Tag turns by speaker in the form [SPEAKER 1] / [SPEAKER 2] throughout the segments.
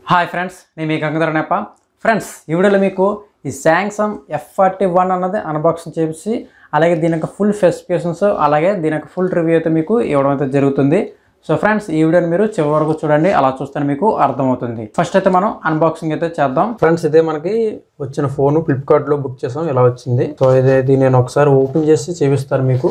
[SPEAKER 1] Hi friends నేను మీ గంగాధరనేప friends ఈ వీడియోలో మీకు ఈ శాంసంగ్ ఎఫ్ ఫార్టీ వన్ అన్నది అన్బాక్సింగ్ చేసి అలాగే దీని యొక్క ఫుల్ స్పెసిఫికేషన్స్ అలాగే దీని యొక్క ఫుల్ రివ్యూ అయితే మీకు ఇవ్వడం అయితే జరుగుతుంది సో ఫ్రెండ్స్ ఈ వీడియోని మీరు చివరి వరకు చూడండి అలా చూస్తే మీకు అర్థమవుతుంది ఫస్ట్ అయితే మనం అన్బాక్సింగ్ అయితే చేద్దాం ఫ్రెండ్స్ ఇదే మనకి వచ్చిన ఫోన్ ఫ్లిప్కార్ట్లో బుక్ చేసాం ఇలా వచ్చింది సో ఇదే దీన్ని నేను ఒకసారి ఓపెన్ చేసి చూపిస్తాను మీకు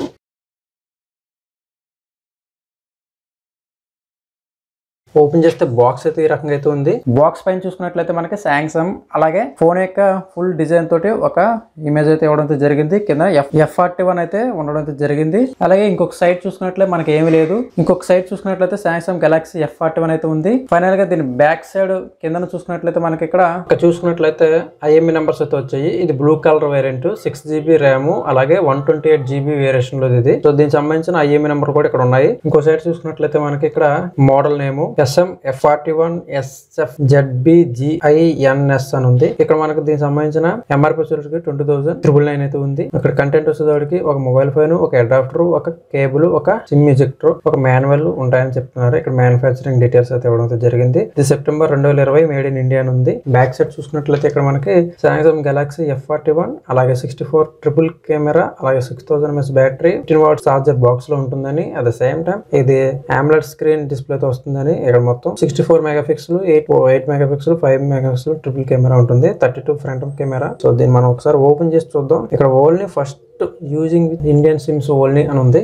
[SPEAKER 1] ఓపెన్ చేస్తే బాక్స్ అయితే ఈ రకంగా అయితే ఉంది బాక్స్ పైన చూసుకున్నట్లయితే మనకి శాంసంగ్ అలాగే ఫోన్ యొక్క ఫుల్ డిజైన్ తోటి ఒక ఇమేజ్ అయితే ఇవ్వడం అయితే జరిగింది కింద ఎఫ్ ఎఫ్ ఫార్టీ వన్ అయితే ఉండడం అయితే జరిగింది అలాగే ఇంకొక సైడ్ చూసుకున్నట్లయితే మనకి ఏమీ లేదు ఇంకొక సైడ్ చూసుకున్నట్లయితే Samsung Galaxy F forty one అయితే ఉంది ఫైనల్ గా దీని బ్యాక్ సైడ్ కింద చూసుకున్నట్లయితే మనకి ఇక్కడ ఇక్కడ చూసుకున్నట్లయితే ఐఎంఈ నెంబర్స్ అయితే వచ్చాయి ఇది blue colour variant six GB RAM అలాగే one twenty eight GB variation లో ఇది సో దీనికి సంబంధించిన ఐఎంఈ నెంబర్ కూడా ఇక్కడ ఉన్నాయి ఇంకో సైడ్ చూసుకున్నట్లయితే మనకి ఇక్కడ model name SM F forty one SF ZB GINS అని ఉంది ఇక్కడ మనకు దీనికి సంబంధించిన ఎంఆర్పి వచ్చేసరికి ట్వంటీ థౌసండ్ త్రిబుల్ నైన్ అయితే ఉంది ఇక్కడ కంటెంట్ వచ్చేసరికి ఒక మొబైల్ ఫోన్ ఒక అడాప్టర్ ఒక కేబుల్ ఒక సిమ్ ఎజెక్టర్ ఒక మాన్యువల్ ఉంటాయని చెప్తున్నారు ఇక్కడ మ్యానుఫాక్చరింగ్ డీటెయిల్స్ అయితే ఇవ్వడం అయితే జరిగింది ఇది సెప్టెంబర్ రెండు వేల ఇరవై మేడ్ ఇన్ ఇండియా అని ఉంది బ్యాక్ సైడ్ చూసుకున్నట్లయితే ఇక్కడ మనకి Samsung Galaxy F forty one అలాగే సిక్స్టీ ఫోర్ ట్రిపుల్ కెమెరా అలాగే six thousand MS battery fifteen watts charger box లో ఉంటుందని అట్ ద సేమ్ టైం ఇది ఆమ్లెట్ స్క్రీన్ డిస్ప్లే తో వస్తుందని ఇక్కడ మొత్తం sixty four mega pixel eight eight mega pixel five mega pixel triple camera ఉంటుంది thirty two front camera so దీన్ని మనం ఒకసారి ఓపెన్ చేసి చూద్దాం ఇక్కడ only first using Indian SIMs only అని ఉంది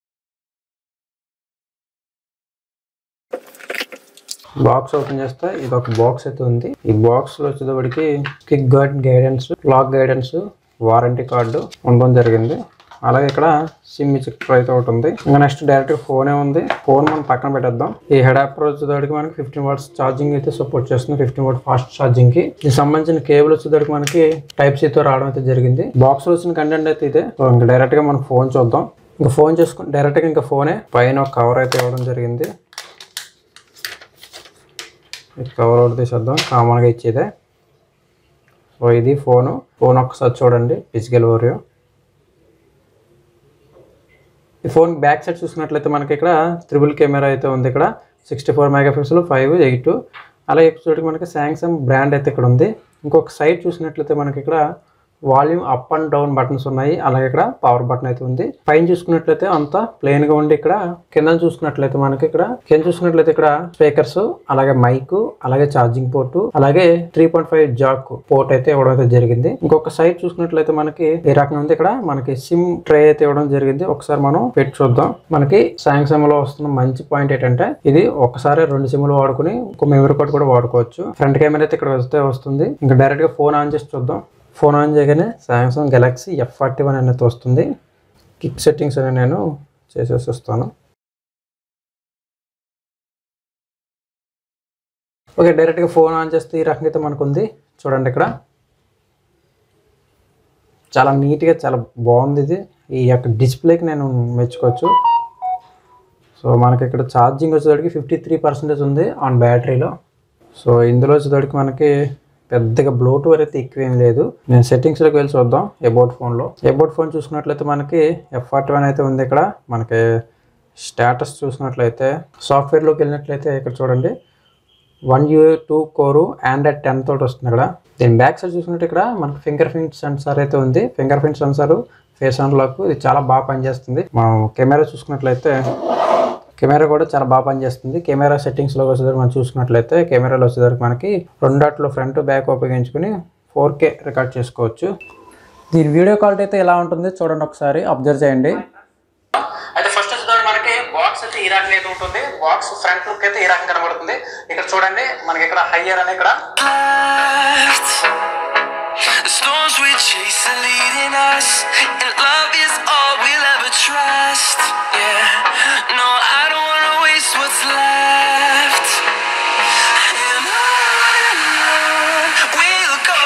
[SPEAKER 1] బాక్స్ ఓపెన్ చేస్తే ఇది ఒక బాక్స్ అయితే ఉంది ఈ బాక్స్ లో వచ్చేటప్పటికి quick guide guidance lock guidance warranty card ఉండడం జరిగింది అలాగే ఇక్కడ సిమ్ చిక్టర్ అయితే ఒకటి ఉంది ఇంకా నెక్స్ట్ డైరెక్ట్ ఫోనే ఉంది ఫోన్ మనం పక్కన పెట్టేద్దాం ఈ హెడాప్టర్ వచ్చేటప్పటికి మనకి ఫిఫ్టీన్ వాట్స్ ఛార్జింగ్ అయితే సపోర్ట్ చేస్తుంది ఫిఫ్టీన్ వాట్ ఫాస్ట్ ఛార్జింగ్ కి దీనికి సంబంధించిన కేబుల్ వచ్చేటప్పటికి మనకి టైప్ తో రావడం అయితే జరిగింది బాక్స్ లో వచ్చిన కంటెంట్ అయితే ఇదే సో ఇంకా డైరెక్ట్ గా మనం ఫోన్ చూద్దాం ఇంకా ఫోన్ చేసుకుని డైరెక్ట్ గా ఇంకా ఫోనే పైన ఒక కవర్ అయితే ఇవ్వడం జరిగింది ఇది కవర్ ఒకటి తీసేద్దాం కామన్గా ఇచ్చేదే సో ఇది ఫోను ఫోన్ ఒకసారి చూడండి ఫిజికల్ ఓరియో ఈ ఫోన్ బ్యాక్ సైడ్ చూసినట్లయితే మనకి ఇక్కడ త్రిబుల్ కెమెరా అయితే ఉంది ఇక్కడ sixty four mega pixel five eight అలాగే చూడకి మనకి శాంసంగ్ బ్రాండ్ అయితే ఇక్కడ ఉంది ఇంకొక సైడ్ చూసినట్లయితే మనకి ఇక్కడ volume up and down buttons ఉన్నాయి అలాగే ఇక్కడ పవర్ బటన్ అయితే ఉంది పైన చూసుకున్నట్లయితే అంతా ప్లెయిన్ గా ఉండి ఇక్కడ కింద చూసుకున్నట్లయితే మనకి ఇక్కడ కింద చూసుకున్నట్లయితే ఇక్కడ స్పీకర్స్ అలాగే మైక్ అలాగే ఛార్జింగ్ పోర్ట్ అలాగే three point five jack port అయితే ఇవ్వడం అయితే జరిగింది ఇంకొక సైడ్ చూసుకున్నట్లయితే మనకి ఈ రకంగా ఉంది ఇక్కడ మనకి సిమ్ ట్రే అయితే ఇవ్వడం జరిగింది ఒకసారి మనం పెట్టి చూద్దాం మనకి సాంసంగ్ లో వస్తున్న మంచి పాయింట్ ఏంటంటే ఇది ఒకసారి రెండు సిమ్లు వాడుకుని ఒక మెమరీ కార్డ్ కూడా వాడుకోవచ్చు ఫ్రంట్ కెమెరా అయితే ఇక్కడ వస్తే వస్తుంది ఇంకా డైరెక్ట్ గా ఫోన్ ఆన్ చేసి చూద్దాం ఫోన్ ఆన్ చేయగానే Samsung Galaxy F forty one అనేది వస్తుంది కిక్ సెట్టింగ్స్ అని నేను చేసేసి వస్తాను ఓకే డైరెక్ట్గా ఫోన్ ఆన్ చేస్తే ఈ రకంగా అయితే మనకు ఉంది చూడండి ఇక్కడ చాలా నీట్గా చాలా బాగుంది ఇది ఈ యొక్క డిస్ప్లేకి నేను మెచ్చుకోవచ్చు సో మనకి ఇక్కడ ఛార్జింగ్ వచ్చేసరికి ఫిఫ్టీ త్రీ పర్సెంటేజ్ ఉంది ఆన్ బ్యాటరీలో సో ఇందులో వచ్చేసరికి మనకి పెద్దగా బ్లోట్వేర్ అయితే ఎక్కువ ఏం లేదు నేను సెట్టింగ్స్లోకి వెళ్ళి చూద్దాం ఎబౌట్ ఫోన్లో ఎబౌట్ ఫోన్ చూసుకున్నట్లయితే మనకి ఎఫ్ ఫార్టీ వన్ అయితే ఉంది ఇక్కడ మనకి స్టేటస్ చూసినట్లయితే సాఫ్ట్వేర్లోకి వెళ్ళినట్లయితే ఇక్కడ చూడండి one U two core Android ten తోటి వస్తుంది ఇక్కడ దీని బ్యాక్ సైడ్ చూసినట్టు ఇక్కడ మనకి ఫింగర్ ప్రింట్ సెన్సార్ అయితే ఉంది finger print sensor face unlock ఇది చాలా బాగా పనిచేస్తుంది మనం కెమెరా చూసుకున్నట్లయితే కెమెరా కూడా చాలా బాగా పనిచేస్తుంది కెమెరా సెట్టింగ్స్లో వచ్చేసరికి మనం చూసుకున్నట్లయితే కెమెరాలో వచ్చేసరికి మనకి రెండాట్లో ఫ్రంట్ బ్యాక్ ఉపయోగించుకుని ఫోర్ కే రికార్డ్ చేసుకోవచ్చు దీని వీడియో క్వాలిటీ అయితే ఎలా ఉంటుంది చూడండి ఒకసారి అబ్జర్వ్ చేయండి అయితే ఫస్ట్ వచ్చేసరికి మనకి బాక్స్ అయితే ఈ రకంగా అయితే ఉంటుంది బాక్స్ ఫ్రంట్ లుక్ అయితే ఈ రకంగా కనబడుతుంది ఇక్కడ చూడండి మనకి ఇక్కడ హయ్యర్ అని ఇక్కడ
[SPEAKER 2] left. The storms we chase are leading us, and love is all we'll ever trust. Yeah, no, I don't wanna waste what's left. And on we'll go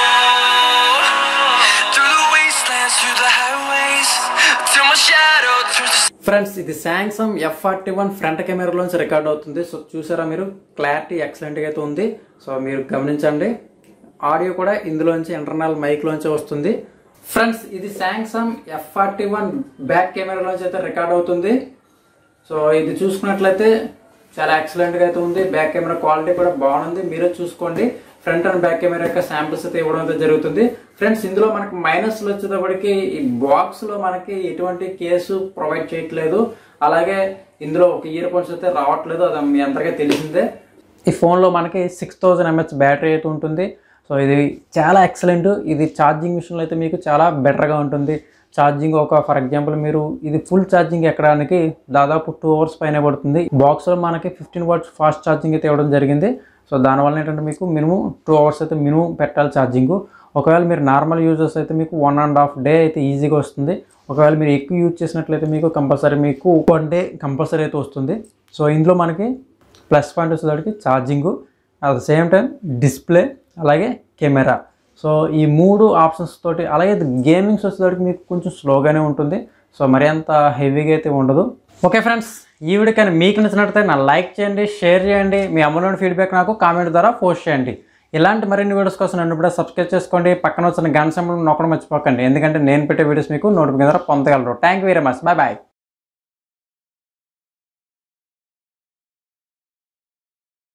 [SPEAKER 2] through the wastelands, through the highways, till my shadow turns to
[SPEAKER 1] friends ఇది Samsung F forty one front కెమెరాలోంచి record అవుతుంది so చూసారా మీరు clarity ఎక్సలెంట్గా అయితే ఉంది so మీరు గమనించండి ఆడియో కూడా ఇందులోంచి ఇంటర్నల్ మైక్లోంచి వస్తుంది ఫ్రెండ్స్ ఇది Samsung F forty one back కెమెరాలోంచి అయితే రికార్డ్ అవుతుంది సో ఇది చూసుకున్నట్లయితే చాలా ఎక్సలెంట్ గా అయితే ఉంది బ్యాక్ కెమెరా క్వాలిటీ కూడా బాగుంది మీరే చూసుకోండి ఫ్రంట్ అండ్ బ్యాక్ కెమెరా యొక్క శాంపిల్స్ అయితే ఇవ్వడం అయితే జరుగుతుంది ఫ్రెండ్స్ ఇందులో మనకి మైనస్ వచ్చేటప్పటికి ఈ బాక్స్ లో మనకి ఎటువంటి కేసు ప్రొవైడ్ చేయట్లేదు అలాగే ఇందులో ఒక ఇయర్ ఫోన్స్ అయితే రావట్లేదు అది మీ అందరికీ తెలిసిందే ఈ ఫోన్లో మనకి సిక్స్ థౌజండ్ ఎంహెచ్ బ్యాటరీ అయితే ఉంటుంది సో ఇది చాలా ఎక్సలెంట్ ఇది ఛార్జింగ్ విషయంలో అయితే మీకు చాలా బెటర్గా ఉంటుంది ఛార్జింగ్ ఒక ఫర్ ఎగ్జాంపుల్ మీరు ఇది ఫుల్ ఛార్జింగ్ ఎక్కడానికి దాదాపు టూ అవర్స్ పైన పడుతుంది బాక్స్లో మనకి ఫిఫ్టీన్ వాట్స్ ఫాస్ట్ ఛార్జింగ్ అయితే ఇవ్వడం జరిగింది సో దానివల్ల ఏంటంటే మీకు మినిమం టూ అవర్స్ అయితే మినిమం పెట్టాలి ఛార్జింగ్ ఒకవేళ మీరు నార్మల్ యూజర్స్ అయితే మీకు వన్ అండ్ హాఫ్ డే అయితే ఈజీగా వస్తుంది ఒకవేళ మీరు ఎక్కువ యూజ్ చేసినట్లయితే మీకు కంపల్సరీ మీకు వన్ డే కంపల్సరీ అయితే వస్తుంది సో ఇందులో మనకి ప్లస్ పాయింట్ వచ్చేసరికి charging at the same time display అలాగే కెమెరా సో ఈ మూడు ఆప్షన్స్ తోటి అలాగే గేమింగ్స్ వచ్చేసరికి మీకు కొంచెం స్లోగానే ఉంటుంది సో మరి అంత హెవీగా అయితే ఉండదు ఓకే ఫ్రెండ్స్ ఈ వీడియో కానీ మీకు నచ్చినట్లయితే నా లైక్ చేయండి షేర్ చేయండి మీ అమూల్యమైన ఫీడ్బ్యాక్ నాకు కామెంట్ ద్వారా పోస్ట్ చేయండి ఇలాంటి మరిన్ని వీడియోస్ కోసం నన్ను కూడా సబ్స్క్రైబ్ చేసుకోండి పక్కన వచ్చిన గంట సింబల్ నొక్కడం మర్చిపోకండి ఎందుకంటే నేను పెట్టే వీడియోస్ మీకు నోటిఫికేషన్ ద్వారా పొందగలరు thank you very much bye bye